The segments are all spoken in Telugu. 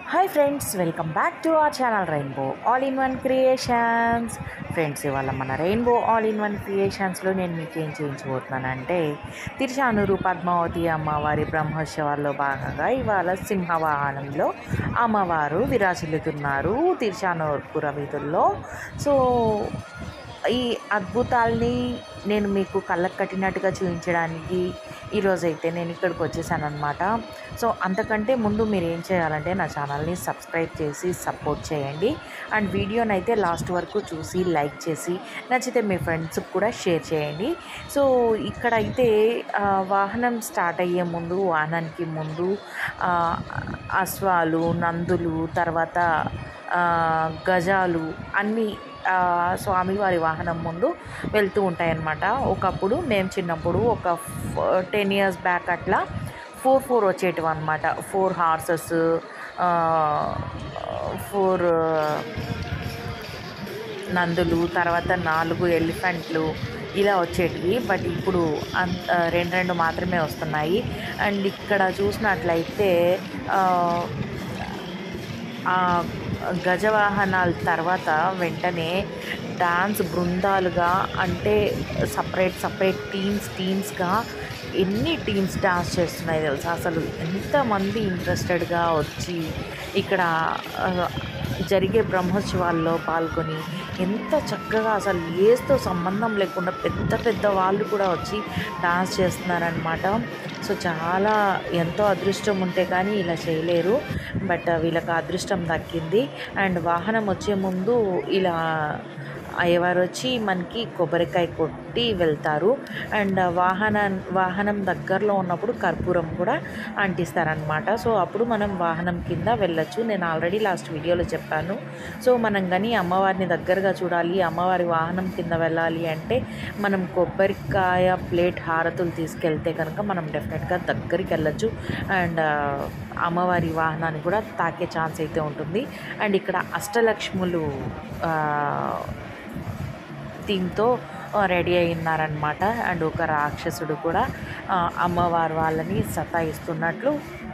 Hi friends welcome back to our channel rainbow all in one creations friends ఇవాళ మన రెయిన్బో ఆల్ ఇన్ వన్ క్రియేషన్స్లో నేను మీకు ఏం చేయించబోతున్నానంటే తిరుచానూరు పద్మావతి అమ్మవారి బ్రహ్మోత్సవాల్లో భాగంగా ఇవాళ సింహవాహనంలో అమ్మవారు విరాజిల్లుతున్నారు తిరుచానూరు పురవీధుల్లో సో ఈ అద్భుతాల్ని నేను మీకు కళ్ళకు కట్టినట్టుగా చూపించడానికి ఈరోజైతే నేను ఇక్కడికి వచ్చేసాను అనమాట సో అంతకంటే ముందు మీరు ఏం చేయాలంటే నా ఛానల్ని సబ్స్క్రైబ్ చేసి సపోర్ట్ చేయండి అండ్ వీడియోని అయితే లాస్ట్ వరకు చూసి లైక్ చేసి నచ్చితే మీ ఫ్రెండ్స్కి కూడా షేర్ చేయండి సో ఇక్కడైతే ఆ, వాహనం స్టార్ట్ అయ్యే ముందు వాహనానికి ముందు ఆ, అశ్వాలు నందులు తర్వాత ఆ, గజాలు అన్నీ ఆ, స్వామివారి వాహనం ముందు వెళ్తూ ఉంటాయన్నమాట ఒకప్పుడు మేము చిన్నప్పుడు ఒక టెన్ ఇయర్స్ బ్యాక్ అట్లా ఫోర్ ఫోర్ వచ్చేటివి అనమాట ఫోర్ హార్సెస్ ఫోర్ నందులు తర్వాత నాలుగు ఎలిఫెంట్లు ఇలా వచ్చేటివి బట్ ఇప్పుడు అంత రెండు రెండు మాత్రమే వస్తున్నాయి అండ్ ఇక్కడ చూసినట్లయితే ఆ, ఆ గజవాహనాల తర్వాత వెంటనే డాన్స్ బృందాలుగా అంటే సపరేట్ సపరేట్ టీమ్స్ టీమ్స్గా ఎన్ని టీమ్స్ డాన్స్ చేస్తున్నాయి తెలుసా అసలు ఎంతమంది ఇంట్రెస్టెడ్గా వచ్చి ఇక్కడ ఆ, జరిగే బ్రహ్మోత్సవాల్లో పాల్గొని ఎంత చక్కగా అసలు ఏస్తో సంబంధం లేకుండా పెద్ద పెద్ద వాళ్ళు కూడా వచ్చి డాన్స్ చేస్తున్నారనమాట సో చాలా ఎంతో అదృష్టం ఉంటే కానీ ఇలా చేయలేరు బట్ వీళ్ళకి ఆ అదృష్టం దక్కింది అండ్ వాహనం వచ్చే ముందు ఇలా అయ్యవారు వచ్చి మనకి కొబ్బరికాయ కొట్టి వెళ్తారు అండ్ వాహన వాహనం దగ్గరలో ఉన్నప్పుడు కర్పూరం కూడా అంటిస్తారనమాట సో అప్పుడు మనం వాహనం కింద వెళ్ళొచ్చు నేను ఆల్రెడీ లాస్ట్ వీడియోలో చెప్పాను సో మనం కానీ అమ్మవారిని దగ్గరగా చూడాలి అమ్మవారి వాహనం కింద వెళ్ళాలి అంటే మనం కొబ్బరికాయ ప్లేట్ హారతులు తీసుకెళ్తే కనుక మనం డెఫినెట్గా దగ్గరికి వెళ్ళొచ్చు అండ్ అమ్మవారి వాహనాన్ని కూడా తాకే ఛాన్స్ అయితే ఉంటుంది అండ్ ఇక్కడ అష్టలక్ష్ములు ఆ, థీమ్తో రెడీ అయి ఉన్నారనమాట అండ్ ఒక రాక్షసుడు కూడా ఆ, అమ్మవారు వాళ్ళని సతాయిస్తున్నట్లు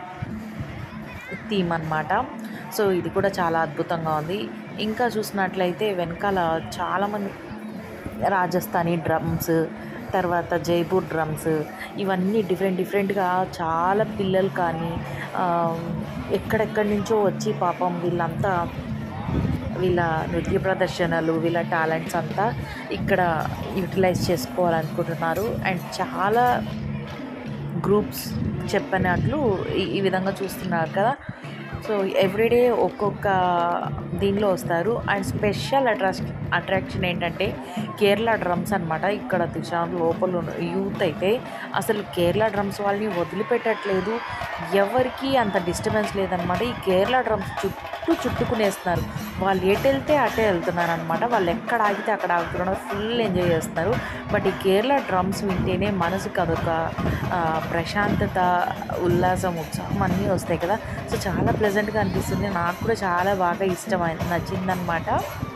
థీమ్ అన్నమాట సో ఇది కూడా చాలా అద్భుతంగా ఉంది ఇంకా చూసినట్లయితే వెనకాల చాలామంది రాజస్థానీ డ్రమ్స్ తర్వాత జైపూర్ డ్రమ్స్ ఇవన్నీ డిఫరెంట్ డిఫరెంట్గా చాలా పిల్లలు కానీ ఆ, ఎక్కడెక్కడి నుంచో వచ్చి పాపం వీళ్ళంతా వీళ్ళ నృత్య ప్రదర్శనలు వీళ్ళ టాలెంట్స్ అంతా ఇక్కడ యూటిలైజ్ చేసుకోవాలనుకుంటున్నారు అండ్ చాలా గ్రూప్స్ చెప్పినట్లు ఈ- ఈ విధంగా చూస్తున్నారు కదా సో ఎవ్రీడే ఒక్కొక్క దీనిలో వస్తారు అండ్ స్పెషల్ అట్రాక్షన్ అట్రాక్షన్ ఏంటంటే కేరళ డ్రమ్స్ అనమాట ఇక్కడ దిశాన్ లోపల ఉన్న యూత్ అయితే అసలు కేరళ డ్రమ్స్ వాళ్ళని వదిలిపెట్టట్లేదు ఎవరికి అంత డిస్టర్బెన్స్ లేదనమాట ఈ కేరళ డ్రమ్స్ చుట్టూ చుట్టుకునేస్తున్నారు వాళ్ళు ఎటు వెళ్తే అటే వెళ్తున్నారు అనమాట వాళ్ళు ఎక్కడ ఆగితే అక్కడ ఆగుతున్నారు ఫుల్ ఎంజాయ్ చేస్తున్నారు బట్ ఈ కేరళ డ్రమ్స్ వింటేనే మనసుకు అదొక ఆ, ప్రశాంతత ఉల్లాసం ఉత్సాహం అన్నీ వస్తాయి కదా సో చాలా ప్లెజెంట్గా అనిపిస్తుంది నాకు కూడా చాలా బాగా ఇష్టమైంది నచ్చిందనమాట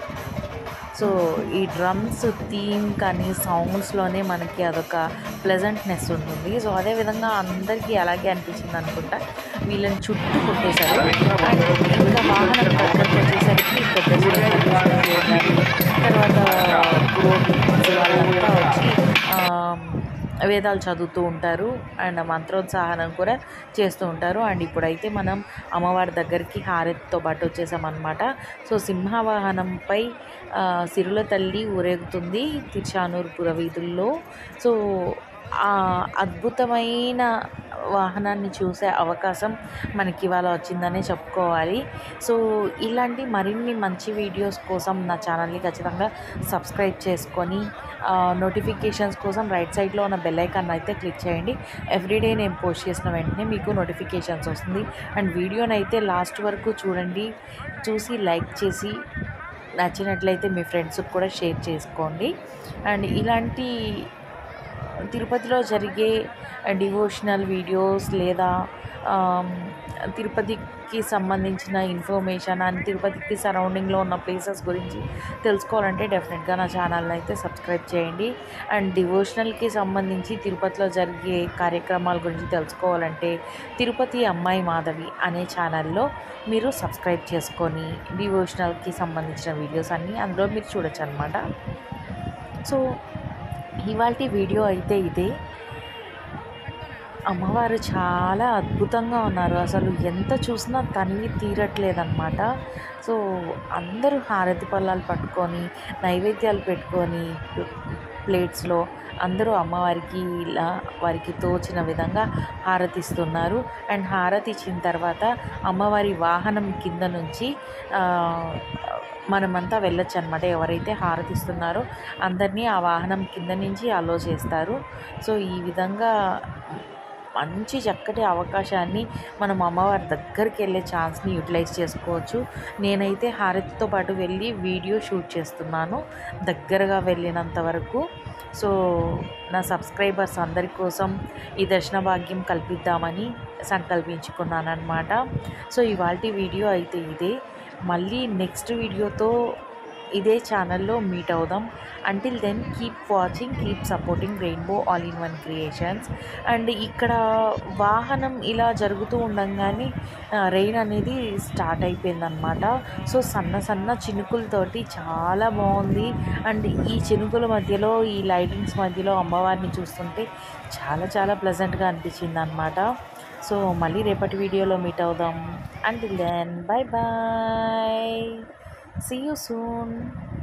సో ఈ డ్రమ్స్ థీమ్ కానీ సౌండ్స్లోనే మనకి అదొక ప్లెజెంట్నెస్ ఉంటుంది సో అదే విధంగా అందరికీ అలాగే అనిపించింది అనుకుంటా వీళ్ళని చుట్టూ కొట్టేశారు అండ్ ఇంకా వాహనం దగ్గరకు వచ్చేసరికి పెద్ద చిన్న తర్వాత పురోహితులు వాళ్ళంతా వచ్చి ఆ, వేదాలు చదువుతూ ఉంటారు అండ్ మంత్రోత్సాహనం కూడా చేస్తూ ఉంటారు అండ్ ఇప్పుడైతే మనం అమ్మవారి దగ్గరికి హారతితో పాటు వచ్చేసామన్నమాట సో సింహవాహనంపై ఆ, సిరుల తల్లి ఊరేగుతుంది తిరుచానూరు పురవీధుల్లో సో ఆ అద్భుతమైన వాహనాన్ని చూసే అవకాశం మనకి ఇవాళ వచ్చిందనే చెప్పుకోవాలి సో ఇలాంటి మరిన్ని మంచి వీడియోస్ కోసం నా ఛానల్ని ఖచ్చితంగా సబ్స్క్రైబ్ చేసుకొని నోటిఫికేషన్స్ కోసం రైట్ సైడ్లో ఉన్న బెల్ ఐకాన్ అయితే క్లిక్ చేయండి ఎవ్రీడే నేను పోస్ట్ చేసిన వెంటనే మీకు నోటిఫికేషన్స్ వస్తుంది అండ్ వీడియోని అయితే లాస్ట్ వరకు చూడండి చూసి లైక్ చేసి నచ్చినట్లయితే మీ ఫ్రెండ్స్కి కూడా షేర్ చేసుకోండి అండ్ ఇలాంటి తిరుపతిలో జరిగే డివోషనల్ వీడియోస్ లేదా ఆమ్, తిరుపతికి సంబంధించిన ఇన్ఫర్మేషన్ అండ్ తిరుపతికి సరౌండింగ్లో ఉన్న ప్లేసెస్ గురించి తెలుసుకోవాలంటే డెఫినెట్గా నా ఛానల్ని అయితే సబ్స్క్రైబ్ చేయండి అండ్ డివోషనల్కి సంబంధించి తిరుపతిలో జరిగే కార్యక్రమాల గురించి తెలుసుకోవాలంటే తిరుపతి అమ్మాయి మాధవి అనే ఛానల్లో మీరు సబ్స్క్రైబ్ చేసుకొని డివోషనల్కి సంబంధించిన వీడియోస్ అన్నీ అందులో మీరు చూడొచ్చు అనమాట సో ఇవాళ వీడియో అయితే ఇదే అమ్మవారు చాలా అద్భుతంగా ఉన్నారు అసలు ఎంత చూసినా తనివి తీరట్లేదన్నమాట సో అందరూ హారతి పళ్ళాలు పట్టుకొని నైవేద్యాలు పెట్టుకొని ప్లేట్స్లో అందరూ అమ్మవారికి ఇలా వారికి తోచిన విధంగా హారతి ఇస్తున్నారు అండ్ హారతి ఇచ్చిన తర్వాత అమ్మవారి వాహనం కింద నుంచి ఆ, మనమంతా వెళ్ళొచ్చు అనమాట ఎవరైతే హారతి ఇస్తున్నారో అందరినీ ఆ వాహనం కింద నుంచి అలో చేస్తారు సో ఈ విధంగా మంచి చక్కటి అవకాశాన్ని మనం అమ్మవారి దగ్గరికి వెళ్ళే ఛాన్స్ని యూటిలైజ్ చేసుకోవచ్చు నేనైతే హారతితో పాటు వెళ్ళి వీడియో షూట్ చేస్తున్నాను దగ్గరగా వెళ్ళినంత వరకు సో నా సబ్స్క్రైబర్స్ అందరి కోసం ఈ దర్శన భాగ్యం కల్పిద్దామని సంకల్పించుకున్నాను అనమాట సో ఇవాళ వీడియో అయితే ఇదే మళ్ళీ నెక్స్ట్ వీడియోతో ఇదే ఛానల్లో మీట్ అవుదాం until then keep watching keep supporting rainbow all in one creations and ఇక్కడ వాహనం ఇలా జరుగుతూ ఉండంగానే రెయిన్ అనేది స్టార్ట్ అయిపోయిందనమాట సో సన్న సన్న చినుకులతోటి చాలా బాగుంది అండ్ ఈ చినుకుల మధ్యలో ఈ లైటింగ్స్ మధ్యలో అమ్మవారిని చూస్తుంటే చాలా చాలా ప్లెజెంట్గా అనిపించింది అనమాట సో మళ్ళీ రేపటి వీడియోలో మీట్ అవుదాం until then bye bye See you soon.